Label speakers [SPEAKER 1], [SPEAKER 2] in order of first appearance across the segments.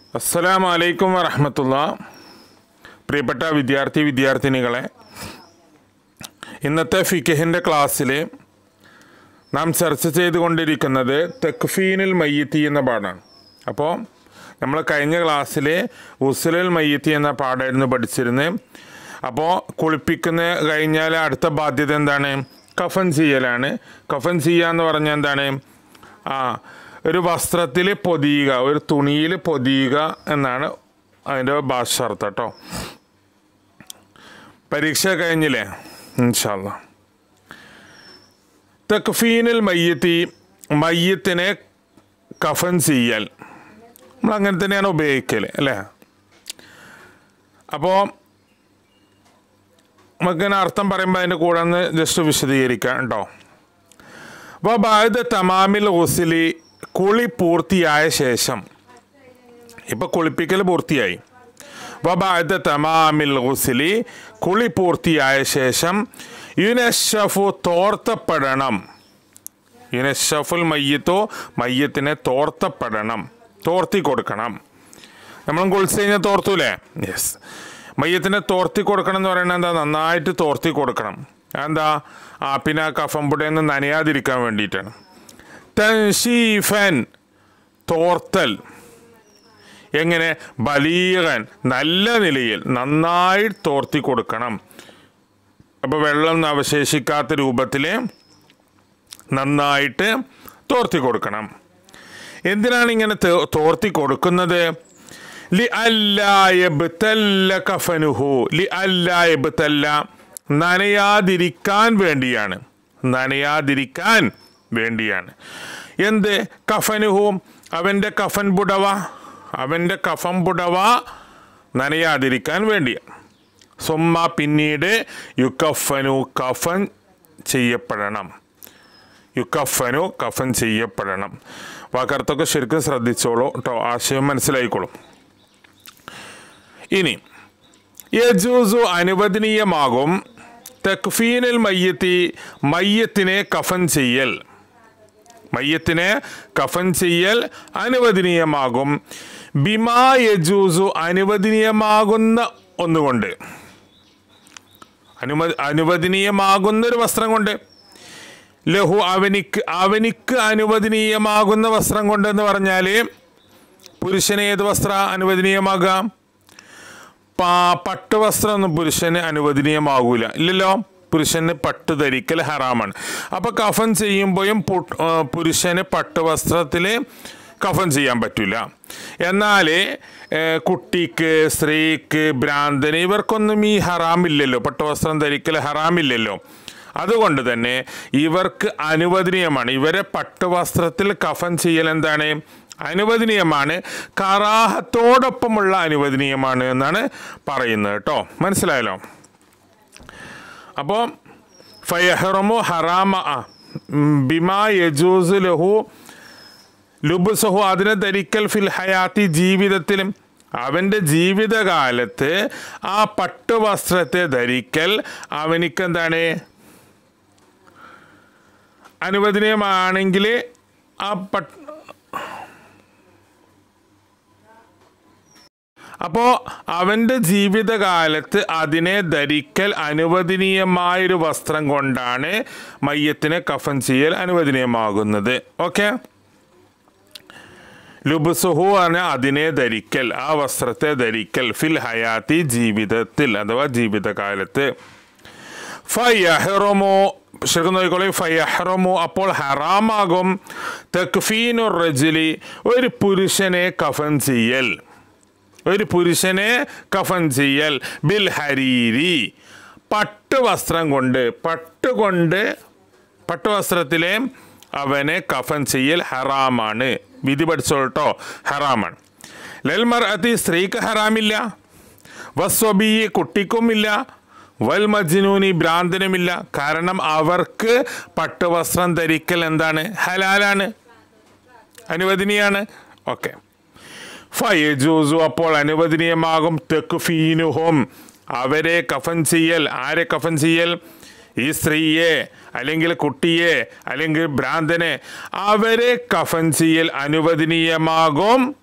[SPEAKER 1] അസ്സലാമു അലൈക്കും വറഹമത്തുള്ള പ്രിയപ്പെട്ട വിദ്യാർത്ഥി വിദ്യാർത്ഥിനികളെ ഇന്നത്തെ ഫിഖഹിൻ്റെ ക്ലാസ്സിൽ നാം ചർച്ച ചെയ്തുകൊണ്ടിരിക്കുന്നത് തെക്ഫീനുൽ മയ്യത്തി എന്ന പാഠമാണ് അപ്പോൾ നമ്മൾ കഴിഞ്ഞ ക്ലാസ്സിൽ ഉസുലുൽ മയ്യത്തി എന്ന പാഠമായിരുന്നു പഠിച്ചിരുന്നത് അപ്പോൾ കുളിപ്പിക്കുന്ന കഴിഞ്ഞാൽ അടുത്ത ബാധ്യത എന്താണ് കഫൻ ചെയ്യലാണ് കഫൻ ചെയ്യുക എന്ന് പറഞ്ഞാൽ എന്താണ് ആ ഒരു വസ്ത്രത്തിൽ പൊതിയുക ഒരു തുണിയിൽ പൊതിയുക എന്നാണ് അതിൻ്റെ ഭാഷാർത്ഥം കേട്ടോ പരീക്ഷ കഴിഞ്ഞില്ലേ ഇൻഷാല്ല തക്ഫീനിൽ മയ്യത്തി മയ്യത്തിനെ കഫൻ ചെയ്യൽ നമ്മൾ അങ്ങനെ തന്നെയാണ് ഉപയോഗിക്കൽ അല്ലേ അപ്പോൾ നമുക്കിങ്ങനെ അർത്ഥം പറയുമ്പോൾ അതിൻ്റെ കൂടെ ഒന്ന് ജസ്റ്റ് വിശദീകരിക്കാം കേട്ടോ അപ്പോൾ ബായത് തമാമിൽ ഹുസിലി കുളി പൂർത്തിയായ ശേഷം ഇപ്പോൾ കുളിപ്പിക്കൽ പൂർത്തിയായി വബാദ തമാമിൽ ഗുസിലി കുളി പൂർത്തിയായ ശേഷം യുനഷഫു തോർത്തപ്പെടണം യുനഷഫുൽ മയ്യത്തോ മയ്യത്തിനെ തോർത്തപ്പെടണം തോർത്തി കൊടുക്കണം നമ്മൾ കുളിച്ച് കഴിഞ്ഞാൽ തോർത്തൂലേ യെസ് മയ്യത്തിനെ തോർത്തി കൊടുക്കണം എന്ന് പറയുന്നത് എന്താ നന്നായിട്ട് തോർത്തി കൊടുക്കണം എന്താ ആ പിന്നെ ആ കഫംപുടയെന്ന് നനയാതിരിക്കാൻ വേണ്ടിയിട്ടാണ് തൻഷീഫൻ തോർത്തൽ എങ്ങനെ ബലീകൻ നല്ല നിലയിൽ നന്നായി തോർത്തി കൊടുക്കണം അപ്പോൾ വെള്ളം അവശേഷിക്കാത്ത രൂപത്തിൽ നന്നായിട്ട് തോർത്തി കൊടുക്കണം എന്തിനാണ് ഇങ്ങനെ തോ- തോർത്തി കൊടുക്കുന്നത് ലി അല്ലായബ്തല്ല കഫനുഹു ലി അല്ലായബ്തല്ല നനയാതിരിക്കാൻ വേണ്ടിയാണ് നനയാതിരിക്കാൻ വേണ്ടിയാണ് എന്ത് കഫനുഹു അവൻ്റെ കഫൻ പുടവ അവൻ്റെ കഫൻ പുടവ നനയാതിരിക്കാൻ വേണ്ടിയാണ് സുമ്മ പിന്നീട് യുക്കഫനു കഫൻ ചെയ്യപ്പെടണം യുക്കഫനു കഫൻ ചെയ്യപ്പെടണം വാക്കർത്തൊക്കെ ശരിക്കും ശ്രദ്ധിച്ചോളൂ കേട്ടോ ആശയം മനസ്സിലായിക്കോളും ഇനി യജൂസു അനുവദനീയമാകും തക്ഫീനിൽ മയ്യത്തി മയ്യത്തിനെ കഫൻ ചെയ്യൽ മയ്യത്തിനെ കഫൻ ചെയ്യൽ അനുവദനീയമാകും ബിമാ യജൂസു അനുവദനീയമാകുന്ന ഒന്നുകൊണ്ട് അനുമ അനുവദനീയമാകുന്ന ഒരു വസ്ത്രം കൊണ്ട് ലഹു അവനിക്ക് അവനിക്ക് അനുവദനീയമാകുന്ന വസ്ത്രം കൊണ്ടെന്ന് പറഞ്ഞാൽ പുരുഷന് ഏത് വസ്ത്ര അനുവദനീയമാകാം പാ പട്ട് വസ്ത്രമൊന്നും പുരുഷന് അനുവദനീയമാകൂല ഇല്ലല്ലോ പുരുഷന് പട്ട് ധരിക്കൽ ഹറാമാണ് അപ്പോൾ കഫൻ ചെയ്യുമ്പോഴും പു- ആ, പുരുഷന് പട്ട് വസ്ത്രത്തിൽ കഫൻ ചെയ്യാൻ പറ്റില്ല എന്നാൽ ഏഹ്, കുട്ടിക്ക് സ്ത്രീക്ക് ഭ്രാന്തന് ഇവർക്കൊന്നും ഈ ഹറാമില്ലല്ലോ പട്ടുവസ്ത്രം ധരിക്കൽ ഹറാമില്ലല്ലോ അതുകൊണ്ട് തന്നെ ഇവർക്ക് അനുവദനീയമാണ് ഇവരെ പട്ടുവസ്ത്രത്തിൽ കഫൻ ചെയ്യൽ എന്താണ് അനുവദനീയമാണ് കറാഹത്തോടൊപ്പമുള്ള അനുവദനീയമാണ് എന്നാണ് പറയുന്നത് കേട്ടോ മനസ്സിലായല്ലോ അപ്പോൾ ഫയഹറമു ഹറാമ ആ, ഉം, ബിമാ യജൂസ് ലഹു ലുബുസഹു അതിനെ ധരിക്കൽ ഫിൽ ഹയാത്തി ജീവിതത്തിലും അവൻ്റെ ജീവിതകാലത്ത് ആ പട്ടുവസ്ത്രത്തെ ധരിക്കൽ അവനിക്ക് എന്താണ് അനുവദനീയമാണെങ്കിൽ ആ പട്ട് അപ്പോൾ അവൻ്റെ ജീവിതകാലത്ത് അതിനെ ധരിക്കൽ അനുവദനീയമായൊരു വസ്ത്രം കൊണ്ടാണ് മയ്യത്തിനെ കഫൻ ചെയ്യൽ അനുവദനീയമാകുന്നത് ഓക്കെ ലുബുസുഹു ആണ് അതിനെ ധരിക്കൽ ആ വസ്ത്രത്തെ ധരിക്കൽ ഫിൽ ഹയാത്തി ജീവിതത്തിൽ അഥവാ ജീവിതകാലത്ത് ഫയഹ്റമോ ശരിക്കും നോക്കിക്കോളൂ ഫയഹ്റമോ അപ്പോൾ ഹറാമാകും തക്ഫീനു റജുലി ഒരു പുരുഷനെ കഫൻ ചെയ്യൽ ഒരു പുരുഷനെ കഫൻ ചെയ്യൽ ബിൽ ഹരീരി പട്ട് വസ്ത്രം കൊണ്ട് പട്ട് കൊണ്ട് പട്ടുവസ്ത്രത്തിലെ അവനെ കഫൻ ചെയ്യൽ ഹറാമാണ് വിധി പഠിച്ചോട്ടോ ഹറാമാണ് ലൽമർ അതി സ്ത്രീക്ക് ഹറാമില്ല വസ്വബി കുട്ടിക്കുമില്ല വൽ മജ്നൂനി ഭ്രാന്തനുമില്ല കാരണം അവർക്ക് പട്ടുവസ്ത്രം ധരിക്കൽ എന്താണ് ഹലാലാണ് അനുവദനീയാണ് ഓക്കെ ഫയജൂസു അപ്പോൾ അനുവദനീയമാകും തെക്കുഫീനുഹും അവരെ കഫൻ ചെയ്യൽ ആരെ കഫൻ ചെയ്യൽ ഈ സ്ത്രീയെ അല്ലെങ്കിൽ കുട്ടിയെ അല്ലെങ്കിൽ ഭ്രാന്തനെ അവരെ കഫൻ ചെയ്യൽ അനുവദനീയമാകും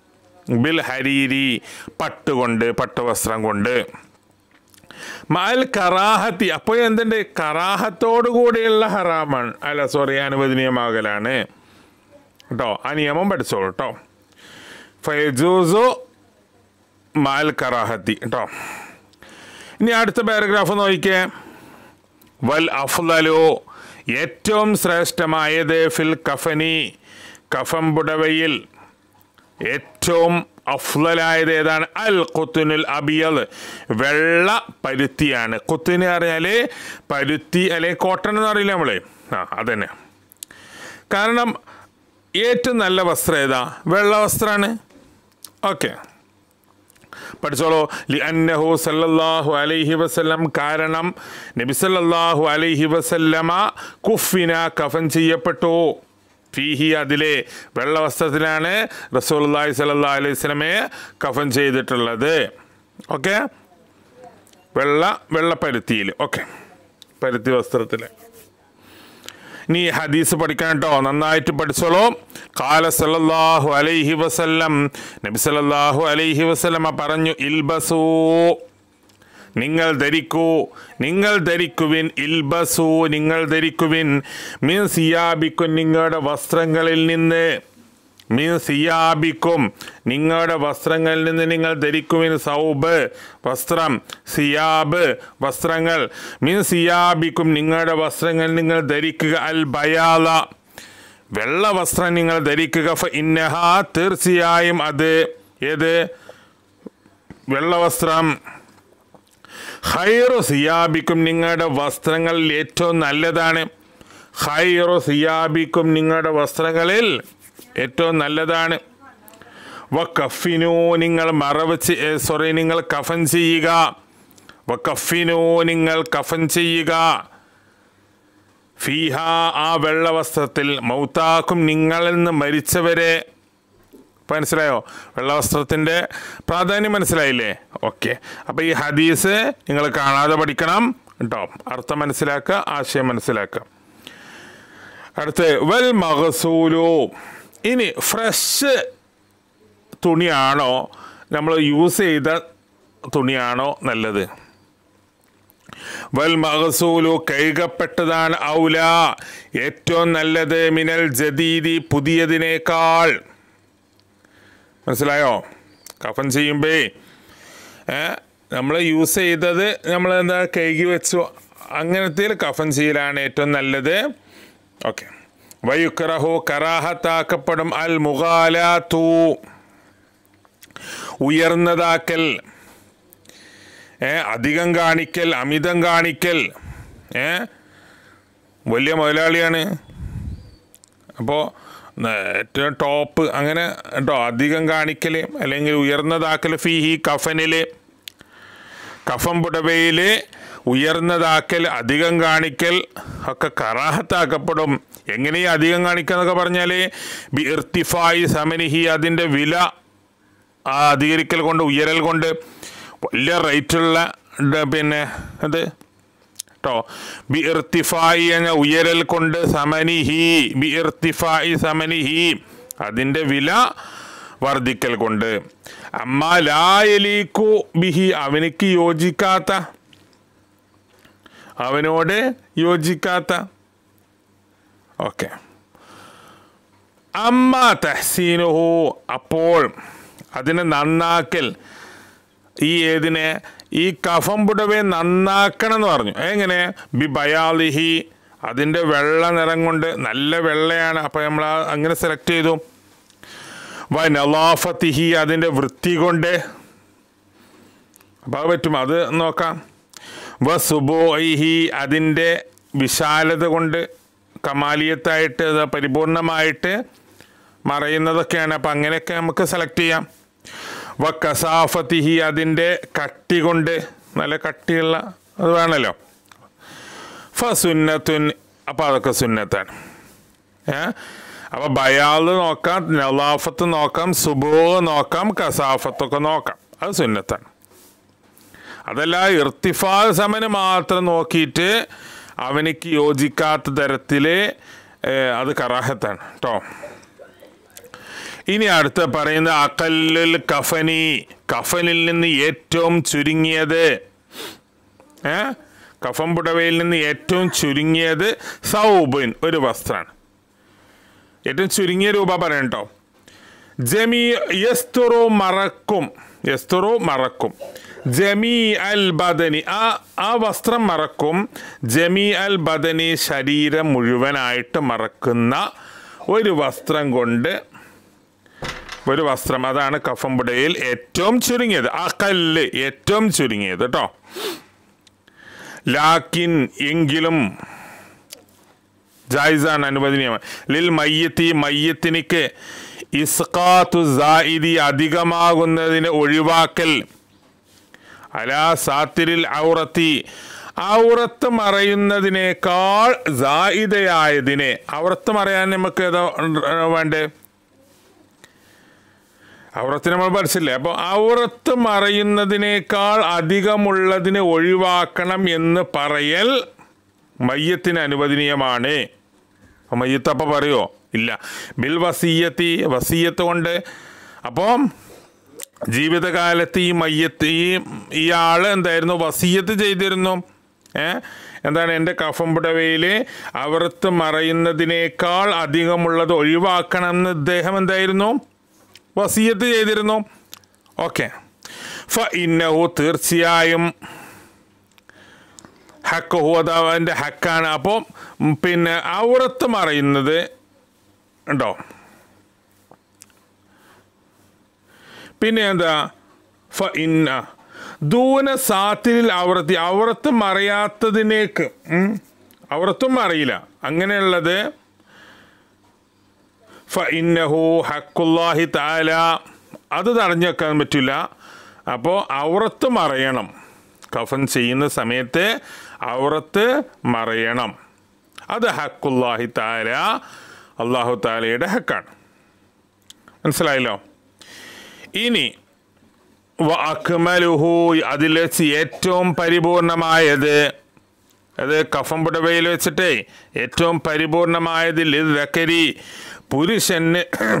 [SPEAKER 1] ബിൽ ഹരീരി പട്ടുകൊണ്ട് പട്ടുവസ്ത്രം കൊണ്ട് മാൽ കറാഹത്തി അപ്പോൾ എന്തുണ്ട് കറാഹത്തോടു കൂടിയുള്ള ഹറാമാണ് അല്ല സോറി അനുവദനീയമാകലാണ് കേട്ടോ ആ നിയമം പഠിച്ചോളൂ കേട്ടോ ഫൈജൂസു മാൽ കറാഹത്തി കേട്ടോ ഇനി അടുത്ത പാരഗ്രാഫ് നോക്കിക്കേ വൽ അഫ്ലലു ഏറ്റവും ശ്രേഷ്ഠമായത് ഫിൽ കഫനി കഫം പുടവയിൽ ഏറ്റവും അഫ്ലലായത് ഏതാണ് അൽ കുത്തുനുൽ അബിയൽ വെള്ള പരുത്തിയാണ് കുത്തിന് അറിയാൽ പരുത്തി അല്ലെ കോട്ടൺ എന്ന് അറിയില്ല നമ്മളെ ആ അതന്നെ കാരണം ഏറ്റവും നല്ല വസ്ത്രം ഏതാ വെള്ള വസ്ത്രമാണ് ഓക്കെ പഠിച്ചോളൂ ലി അന്നഹു സല്ലല്ലാഹു അലൈഹി വസല്ലം കാരണം നബി സല്ലല്ലാഹു അലൈഹി വസല്ലമ കുഫിന കഫൻ ചെയ്യപ്പെട്ടു ഫീഹി അതിലെ വെള്ള വസ്ത്രത്തിലാണ് റസൂലുള്ളാഹി സ്വല്ലല്ലാഹു അലൈഹി വസല്ലമയെ കഫൻ ചെയ്തിട്ടുള്ളത് ഓക്കെ വെള്ള വെള്ള പരുത്തിയിൽ ഓക്കെ പരുത്തി വസ്ത്രത്തിൽ നീ ഹദീസ് പഠിക്കാൻ കേട്ടോ നന്നായിട്ട് പഠിച്ചോളൂ കാല സല്ലല്ലാഹു അലൈഹി വസല്ലം നബി സല്ലല്ലാഹു അലൈഹി വസല്ലമ പറഞ്ഞു ഇൽബസൂ നിങ്ങൾ ധരിക്കൂ നിങ്ങൾ ധരിക്കുവിൻ ഇൽബസു നിങ്ങൾ ധരിക്കുവിൻ മീൻ സിയാബിക്കും നിങ്ങളുടെ വസ്ത്രങ്ങളിൽ നിന്ന് മീൻ സിയാബിക്കും നിങ്ങളുടെ വസ്ത്രങ്ങളിൽ നിന്ന് നിങ്ങൾ ധരിക്കുവിൻ സൗബ് വസ്ത്രം സിയാബ് വസ്ത്രങ്ങൾ മീൻ സിയാബിക്കും നിങ്ങളുടെ വസ്ത്രങ്ങൾ നിങ്ങൾ ധരിക്കുക അൽ ബയാല വെള്ള വസ്ത്രം നിങ്ങൾ ധരിക്കുക ഫ ഇന്നഹ തീർച്ചയായും അത് ഏത് വെള്ള വസ്ത്രം ഹൈറു സിയാബിക്കും നിങ്ങളുടെ വസ്ത്രങ്ങളിൽ ഏറ്റവും നല്ലതാണ് ഹൈറു സിയാബിക്കും നിങ്ങളുടെ വസ്ത്രങ്ങളിൽ ഏറ്റവും നല്ലതാണ് വ കഫിനു നിങ്ങൾ മറവച്ച് സോറി നിങ്ങൾ കഫൻ ചെയ്യുക വ കഫിനു നിങ്ങൾ കഫൻ ചെയ്യുക ഫീഹ ആ വെള്ള വസ്ത്രത്തിൽ മൗത്താക്കും നിങ്ങളിൽ നിന്ന് മരിച്ചവരെ ഇപ്പം മനസ്സിലായോ വെള്ളവസ്ത്രത്തിൻ്റെ പ്രാധാന്യം മനസ്സിലായില്ലേ ഓക്കെ അപ്പോൾ ഈ ഹദീസ് നിങ്ങൾ കാണാതെ പഠിക്കണം കേട്ടോ അർത്ഥം മനസ്സിലാക്കുക ആശയം മനസ്സിലാക്കുക അടുത്ത് വൽ മഹസൂലു ഇനി ഫ്രഷ് തുണിയാണോ നമ്മൾ യൂസ് ചെയ്ത തുണിയാണോ നല്ലത് വൽ മഹസൂലു കഴുകപ്പെട്ടതാണ് ഔല ഏറ്റവും നല്ലത് മിനൽ ജദീദി പുതിയതിനേക്കാൾ മനസ്സിലായോ കഫൻ ചെയ്യുമ്പേ നമ്മൾ യൂസ് ചെയ്തത് നമ്മൾ എന്താ കഴുകി വെച്ചു അങ്ങനത്തെ കഫൻ ചെയ്യലാണ് ഏറ്റവും നല്ലത് ഓക്കെ വയുക്കറഹു കറാഹത്താക്കപ്പെടും അൽ മുഗാലാത്തു ഉയർന്നതാക്കൽ ഏ അധികം കാണിക്കൽ അമിതം കാണിക്കൽ ഏ വലിയ മുതലാളിയാണ് അപ്പോൾ ഏറ്റവും ടോപ്പ് അങ്ങനെ കേട്ടോ അധികം കാണിക്കൽ അല്ലെങ്കിൽ ഉയർന്നതാക്കൽ ഫീഹി കഫനിൽ കഫം പുടവയിൽ ഉയർന്നതാക്കൽ അധികം കാണിക്കൽ ഒക്കെ കറാഹത്താക്കപ്പെടും എങ്ങനെയാ അധികം കാണിക്കുക എന്നൊക്കെ പറഞ്ഞാൽ ബി ഇർത്തിഫായി സമനിഹി അതിൻ്റെ വില ആ അധികരിക്കൽ കൊണ്ട് ഉയരൽ കൊണ്ട് വലിയ റേറ്റുള്ള പിന്നെ അത് കേട്ടോ ബി ഇർത്തിഫായി എന്ന ഉയരൽ കൊണ്ട് സമനിഹി ബി ഇർത്തിഫായി സമനിഹി അതിൻ്റെ വില വർദ്ധിക്കൽ കൊണ്ട് അമ്മ ലായലീക്കു ബിഹി അവനിക്ക് യോജിക്കാത്ത അവനോട് യോജിക്കാത്ത ഓക്കെ അമ്മ തഹ്സീനുഹു അപ്പോൾ അതിനെ നന്നാക്കൽ ഈ ഏതിനെ ഈ കഫം പുടവെ നന്നാക്കണം എന്ന് പറഞ്ഞു എങ്ങനെ ബി ബയാലിഹി അതിൻ്റെ വെള്ള നിറം കൊണ്ട് നല്ല വെള്ളയാണ് അപ്പോൾ നമ്മൾ ആ- അങ്ങനെ സെലക്ട് ചെയ്തു വ നലാഫത്തിഹി അതിൻ്റെ വൃത്തി കൊണ്ട് അപ്പോൾ അത് പറ്റും അത് നോക്കാം വ സുബോഹി അതിൻ്റെ വിശാലത കൊണ്ട് കമാലിയത്തായിട്ട് അത് പരിപൂർണമായിട്ട് മറയുന്നതൊക്കെയാണ് അപ്പം അങ്ങനെയൊക്കെ നമുക്ക് സെലക്ട് ചെയ്യാം വ കസാഫത്തിഹി അതിൻ്റെ കട്ടി കൊണ്ട് നല്ല കട്ടിയുള്ള അത് വേണമല്ലോ ഫ സുന്നത്തുൻ അപ്പോൾ അതൊക്കെ സുന്നത്താണ് ഏ അപ്പോൾ ബയാൽ നോക്കാം നലാഫത്ത് നോക്കാം സുബോ നോക്കാം കസാഫത്തൊക്കെ നോക്കാം അത് സുന്നത്താണ് അതല്ല ഇർത്തിഫാ സമന് മാത്രം നോക്കിയിട്ട് അവനിക്ക് യോജിക്കാത്ത തരത്തിൽ അത് കറാഹത്താണ് കേട്ടോ ഇനി അടുത്ത പറയുന്ന അക്കല്ലുൽ കഫനി കഫനിൽ നിന്ന് ഏറ്റവും ചുരുങ്ങിയത് ഏ കഫം പുടവയിൽ നിന്ന് ഏറ്റവും ചുരുങ്ങിയത് സൗബിൻ ഒരു വസ്ത്രമാണ് ഏറ്റവും ചുരുങ്ങിയ രൂപ പറയട്ടോ ജമീ യസ്തുറു മറക്കും യസ്തുറു മറക്കും ജമീ അൽ ബദനി ആ ആ വസ്ത്രം മറക്കും ജമീ അൽ ബദനി ശരീരം മുഴുവനായിട്ട് മറക്കുന്ന ഒരു വസ്ത്രം കൊണ്ട് ഒരു വസ്ത്രം അതാണ് കഫംപുടയിൽ ഏറ്റവും ചുരുങ്ങിയത് ആ കല്ല് ഏറ്റവും ചുരുങ്ങിയത് കേട്ടോ ലാക്കിൻ എങ്കിലും ജായിസാണ് അനുവദനീയമാണ് ലിൽ മയ്യത്തി മയ്യത്തിനിക്ക് ഇസ്കാത്തു സായിദി അധികമാകുന്നതിന് ഒഴിവാക്കൽ അലാ സാത്തിരിൽ ഔറത്തി ഔറത്ത് മറയുന്നതിനേക്കാൾ സായിദയായതിനെ ഔറത്ത് മറയാൻ നമുക്ക് ഏതാ വേണ്ടേ ഔറത്ത് നമ്മൾ പഠിച്ചില്ലേ അപ്പോൾ ഔറത്ത് മറയുന്നതിനേക്കാൾ അധികമുള്ളതിനെ ഒഴിവാക്കണം എന്ന് പറയൽ മയ്യത്തിന് അനുവദനീയമാണ് അപ്പോൾ മയ്യത്ത് അപ്പം പറയുമോ ഇല്ല ബിൽ വസീയത്തി വസീയത്ത് കൊണ്ട് അപ്പം ജീവിതകാലത്ത് ഈ മയ്യത്ത് ഈ ഇയാൾ എന്തായിരുന്നു വസീയത്ത് ചെയ്തിരുന്നു ഏ എന്താണ് എൻ്റെ കഫംപുടവയിൽ അവർത്ത് മറയുന്നതിനേക്കാൾ അധികമുള്ളത് ഒഴിവാക്കണം എന്ന് ഇദ്ദേഹം എന്തായിരുന്നു വസീയത്ത് ചെയ്തിരുന്നു ഓക്കെ ഫ ഇന്നഹു തീർച്ചയായും ഹക്ക് ഹുവത് അവൻ്റെ ഹക്കാണ് അപ്പോൾ പിന്നെ ഔറത്ത് മറയുന്നത് ഉണ്ടോ പിന്നെ എന്താ ഫ ഇന്ന ദൂന സാത്തിരിൽ ഔറത്തി ഔറത്ത് മറയാത്തതിനേക്ക് ഉം, ഔറത്തും മറിയില്ല അങ്ങനെയുള്ളത് ഫ ഇന്നഹു ഹക്കുല്ലാഹി താല അത് തടഞ്ഞു വെക്കാൻ പറ്റില്ല അപ്പോൾ ഔറത്ത് മറയണം കഫൻ ചെയ്യുന്ന സമയത്ത് ഔറത്ത് മറയണം അത് ഹക്കുല്ലാഹി താല അള്ളാഹു താലയുടെ ഹക്കാണ് മനസ്സിലായല്ലോ ഇനി വ അക്മലുഹു അതിൽ വെച്ച് ഏറ്റവും പരിപൂർണമായത് അത് കഫം പുടവയിൽ വെച്ചിട്ടേ ഏറ്റവും പരിപൂർണമായതിൽ ദക്കരി പുരുഷന്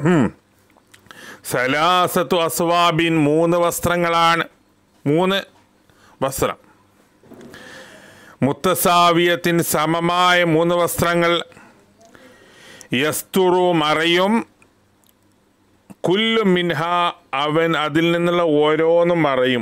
[SPEAKER 1] സലാസത്തു അസ്വാബിൻ മൂന്ന് വസ്ത്രങ്ങളാണ് മൂന്ന് വസ്ത്രം മുത്തസാവിയത്തിന് സമമായ മൂന്ന് വസ്ത്രങ്ങൾ യസ്തുറു മറയും കുല്ലു മിൻഹ അവൻ അതിൽ നിന്നുള്ള ഓരോന്നും മറയും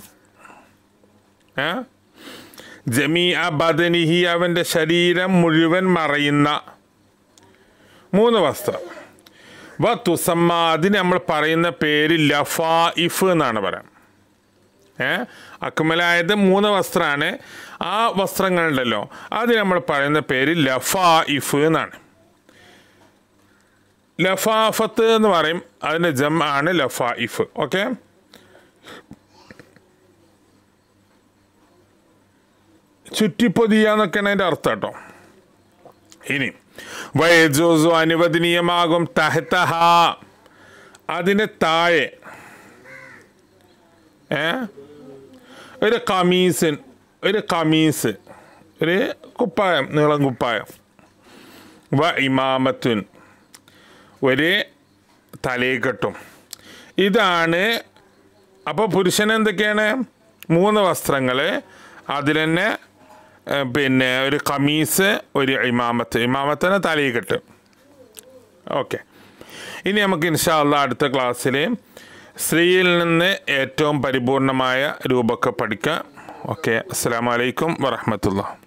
[SPEAKER 1] ഏ ജമീ അ ബദനിഹി അവൻ്റെ ശരീരം മുഴുവൻ മറയുന്ന മൂന്ന് വസ്ത്രം വ തുസമ്മ അതിന് നമ്മൾ പറയുന്ന പേര് ലഫാ ഇഫ് എന്നാണ് പറയാം ഏ അക്മലായത് മൂന്ന് വസ്ത്രമാണ് ആ വസ്ത്രങ്ങളുണ്ടല്ലോ അത് നമ്മൾ പറയുന്ന പേര് ലഫാ ഇഫ് എന്നാണ് ലഫാഫത്ത് എന്ന് പറയും അതിൻ്റെ ജം ആണ് ലഫാ ഇഫ് ഓക്കെ ചുറ്റിപ്പൊതിയ എന്നൊക്കെയാണ് അതിൻ്റെ അർത്ഥം കേട്ടോ ഇനി വയജോസു അനുവദനീയമാകും തഹത്തഹ അതിന് താഴെ ഏ ഒരു കമീസ് ഒരു കമീസ് ഒരു കുപ്പായം നീളം കുപ്പായം വ ഇമാമത്തുൻ ഒരു തലയെക്കെട്ടും ഇതാണ് അപ്പോൾ പുരുഷൻ എന്തൊക്കെയാണ് മൂന്ന് വസ്ത്രങ്ങൾ അതിൽ തന്നെ ഏ, പിന്നെ ഒരു കമീസ് ഒരു ഇമാമത്ത് ഇമാമത്തിന് തലയെക്കെട്ട് ഓക്കെ ഇനി നമുക്ക് ഇൻഷാല്ല അടുത്ത ക്ലാസ്സിൽ സ്ത്രീയിൽ നിന്ന് ഏറ്റവും പരിപൂർണമായ രൂപമൊക്കെ പഠിക്കാം ഓക്കെ അസ്സാം വലൈക്കും വറഹമത്തുള്ള